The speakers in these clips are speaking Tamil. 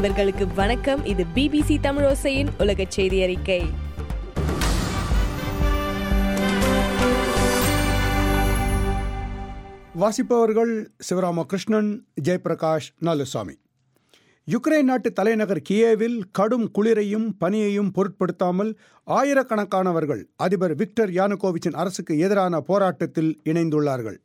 நண்பர்களுக்கு வணக்கம் இது பிபிசி தமிழோசையின் உலக செய்தி அறிக்கை வாசிப்பவர்கள் சிவராமகிருஷ்ணன் ஜெயபிரகாஷ் நாலுசாமி யுக்ரைன் நாட்டு தலைநகர் கியேவில் கடும் குளிரையும் பனியையும் பொருட்படுத்தாமல் ஆயிரக்கணக்கானவர்கள் அதிபர் விக்டர் யானுகோவிச்சின் அரசுக்கு எதிரான போராட்டத்தில் இணைந்துள்ளார்கள்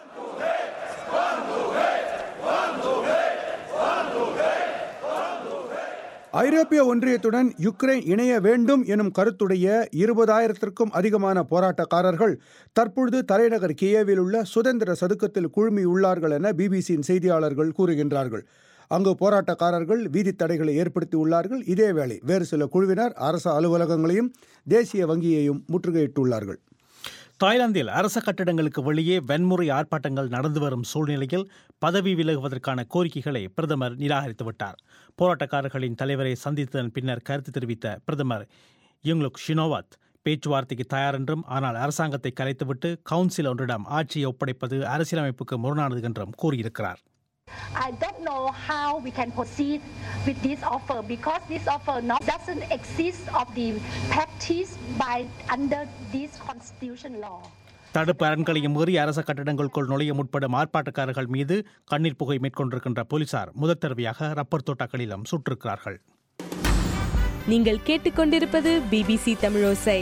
ஐரோப்பிய ஒன்றியத்துடன் யுக்ரைன் இணைய வேண்டும் எனும் கருத்துடைய இருபதாயிரத்திற்கும் அதிகமான போராட்டக்காரர்கள் தற்பொழுது தலைநகர் கியேவில் உள்ள சுதந்திர சதுக்கத்தில் குழுமியுள்ளார்கள் என பிபிசியின் செய்தியாளர்கள் கூறுகின்றார்கள் அங்கு போராட்டக்காரர்கள் வீதித் தடைகளை ஏற்படுத்தி உள்ளார்கள் இதேவேளை வேறு சில குழுவினர் அரசு அலுவலகங்களையும் தேசிய வங்கியையும் முற்றுகையிட்டுள்ளார்கள் தாய்லாந்தில் அரச கட்டடங்களுக்கு வெளியே வன்முறை ஆர்ப்பாட்டங்கள் நடந்து வரும் சூழ்நிலையில் பதவி விலகுவதற்கான கோரிக்கைகளை பிரதமர் நிராகரித்துவிட்டார் போராட்டக்காரர்களின் தலைவரை சந்தித்ததன் பின்னர் கருத்து தெரிவித்த பிரதமர் யுங்லுக் ஷினோவாத் பேச்சுவார்த்தைக்கு தயார் என்றும் ஆனால் அரசாங்கத்தை கலைத்துவிட்டு கவுன்சில் ஒன்றிடம் ஆட்சியை ஒப்படைப்பது அரசியலமைப்புக்கு முரணானது என்றும் கூறியிருக்கிறார் I don't know how we can proceed with this offer because this offer not, doesn't exist of the practice by under this constitution law. தடுப்பு அரண்களையும் மீறி அரச கட்டடங்களுக்குள் நுழைய முற்படும் ஆர்ப்பாட்டக்காரர்கள் மீது கண்ணீர் புகை மேற்கொண்டிருக்கின்ற போலீசார் முதல் தடவையாக ரப்பர் தோட்டாக்களிலும் சுட்டிருக்கிறார்கள் நீங்கள் கேட்டுக்கொண்டிருப்பது பிபிசி தமிழோசை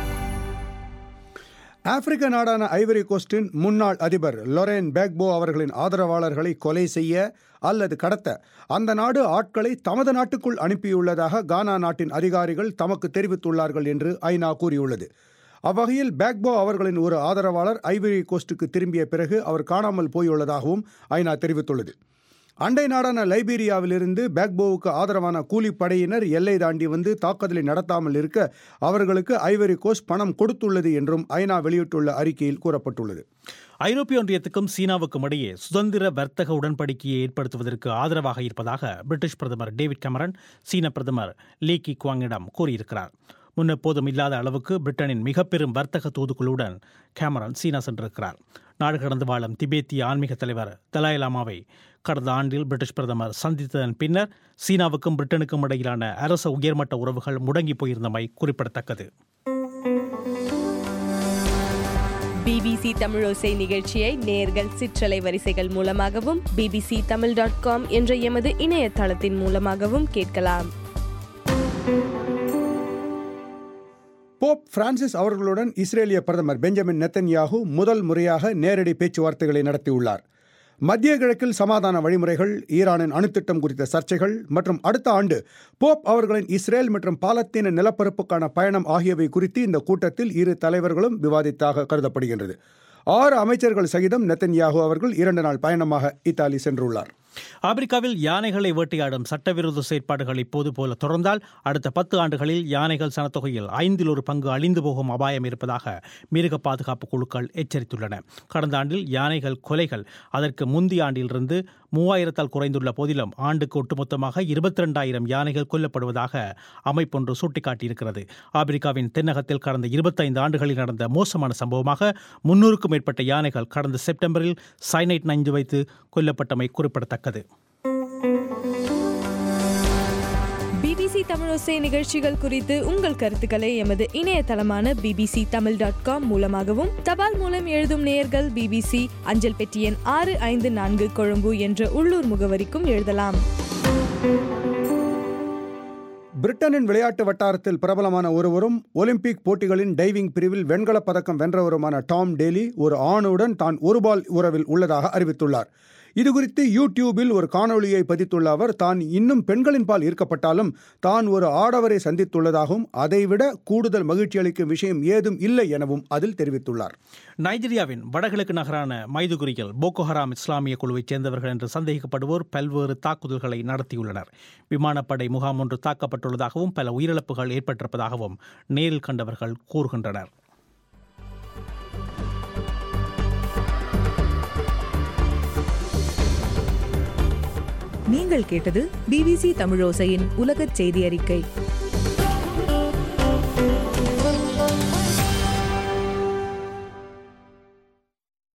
ஆப்பிரிக்க நாடான ஐவரி கோஸ்டின் முன்னாள் அதிபர் லொரேன் பேக்போ அவர்களின் ஆதரவாளர்களை கொலை செய்ய அல்லது கடத்த அந்த நாடு ஆட்களை தமது நாட்டுக்குள் அனுப்பியுள்ளதாக கானா நாட்டின் அதிகாரிகள் தமக்கு தெரிவித்துள்ளார்கள் என்று ஐநா கூறியுள்ளது அவ்வகையில் பேக்போ அவர்களின் ஒரு ஆதரவாளர் ஐவரி கோஸ்டுக்கு திரும்பிய பிறகு அவர் காணாமல் போயுள்ளதாகவும் ஐநா தெரிவித்துள்ளது அண்டை நாடான லைபீரியாவிலிருந்து பேக்போவுக்கு ஆதரவான கூலிப்படையினர் எல்லை தாண்டி வந்து தாக்குதலை நடத்தாமல் இருக்க அவர்களுக்கு ஐவரி கோஸ்ட் பணம் கொடுத்துள்ளது என்றும் ஐநா வெளியிட்டுள்ள அறிக்கையில் கூறப்பட்டுள்ளது ஐரோப்பிய ஒன்றியத்துக்கும் சீனாவுக்கும் இடையே சுதந்திர வர்த்தக உடன்படிக்கையை ஏற்படுத்துவதற்கு ஆதரவாக இருப்பதாக பிரிட்டிஷ் பிரதமர் டேவிட் கமரன் சீன பிரதமர் லீ கி குவாங்கிடம் கூறியிருக்கிறார் முன்னெப்போதும் இல்லாத அளவுக்கு பிரிட்டனின் மிக பெரும் வர்த்தக தூதுக்குழுவுடன் கேமரன் சீனா சென்றிருக்கிறார் நாடு கடந்து வாழும் திபேத்திய ஆன்மீக தலைவர் தலாய் லாமாவை கடந்த ஆண்டில் பிரிட்டிஷ் பிரதமர் சந்தித்ததன் பின்னர் சீனாவுக்கும் பிரிட்டனுக்கும் இடையிலான அரச உயர்மட்ட உறவுகள் முடங்கி போயிருந்தமை குறிப்பிடத்தக்கது பிபிசி தமிழோசை நிகழ்ச்சியை நேர்கள் சிற்றலை வரிசைகள் மூலமாகவும் பிபிசி தமிழ் டாட் காம் என்ற எமது இணையதளத்தின் மூலமாகவும் கேட்கலாம் போப் பிரான்சிஸ் அவர்களுடன் இஸ்ரேலிய பிரதமர் பெஞ்சமின் நெத்தன்யாகு முதல் முறையாக நேரடி பேச்சுவார்த்தைகளை நடத்தியுள்ளார் மத்திய கிழக்கில் சமாதான வழிமுறைகள் ஈரானின் அணுத்திட்டம் குறித்த சர்ச்சைகள் மற்றும் அடுத்த ஆண்டு போப் அவர்களின் இஸ்ரேல் மற்றும் பாலத்தீன நிலப்பரப்புக்கான பயணம் ஆகியவை குறித்து இந்த கூட்டத்தில் இரு தலைவர்களும் விவாதித்தாக கருதப்படுகின்றது ஆறு அமைச்சர்கள் சகிதம் நெத்தன்யாகு அவர்கள் இரண்டு நாள் பயணமாக இத்தாலி சென்றுள்ளார் ஆப்பிரிக்காவில் யானைகளை வேட்டையாடும் சட்டவிரோத செயற்பாடுகள் இப்போது போல தொடர்ந்தால் அடுத்த பத்து ஆண்டுகளில் யானைகள் சனத்தொகையில் ஐந்தில் ஒரு பங்கு அழிந்து போகும் அபாயம் இருப்பதாக மிருக பாதுகாப்பு குழுக்கள் எச்சரித்துள்ளன கடந்த ஆண்டில் யானைகள் கொலைகள் அதற்கு முந்தைய ஆண்டிலிருந்து மூவாயிரத்தால் குறைந்துள்ள போதிலும் ஆண்டுக்கு ஒட்டுமொத்தமாக இருபத்தி ரெண்டாயிரம் யானைகள் கொல்லப்படுவதாக அமைப்பொன்று சுட்டிக்காட்டியிருக்கிறது ஆப்பிரிக்காவின் தென்னகத்தில் கடந்த இருபத்தைந்து ஆண்டுகளில் நடந்த மோசமான சம்பவமாக முன்னூறுக்கும் மேற்பட்ட யானைகள் கடந்த செப்டம்பரில் சைனைட் நஞ்சு வைத்து கொல்லப்பட்டமை குறிப்பிடத்தக்கது பிபிசி தமிழோசை நிகழ்ச்சிகள் குறித்து உங்கள் கருத்துக்களை எமது இணையதளமான பிபிசி தமிழ் டாட் காம் மூலமாகவும் தபால் மூலம் எழுதும் நேயர்கள் பிபிசி அஞ்சல் பெட்டி எண் ஆறு ஐந்து நான்கு கொழும்பு என்ற உள்ளூர் முகவரிக்கும் எழுதலாம் பிரிட்டனின் விளையாட்டு வட்டாரத்தில் பிரபலமான ஒருவரும் ஒலிம்பிக் போட்டிகளின் டைவிங் பிரிவில் வெண்கலப் பதக்கம் வென்றவருமான டாம் டேலி ஒரு ஆணுடன் தான் ஒருபால் உறவில் உள்ளதாக அறிவித்துள்ளார் இதுகுறித்து யூடியூபில் ஒரு காணொளியை பதித்துள்ள அவர் தான் இன்னும் பெண்களின் பால் ஈர்க்கப்பட்டாலும் தான் ஒரு ஆடவரை சந்தித்துள்ளதாகவும் அதைவிட கூடுதல் மகிழ்ச்சி அளிக்கும் விஷயம் ஏதும் இல்லை எனவும் அதில் தெரிவித்துள்ளார் நைஜீரியாவின் வடகிழக்கு நகரான மைதுகுரியில் போகோ ஹராம் இஸ்லாமிய குழுவைச் சேர்ந்தவர்கள் என்று சந்தேகிக்கப்படுவோர் பல்வேறு தாக்குதல்களை நடத்தியுள்ளனர் விமானப்படை முகாம் ஒன்று தாக்கப்பட்டுள்ளதாகவும் பல உயிரிழப்புகள் ஏற்பட்டிருப்பதாகவும் நேரில் கண்டவர்கள் கூறுகின்றனர் நீங்கள் கேட்டது பிபிசி தமிழோசையின் உலகச் செய்தி அறிக்கை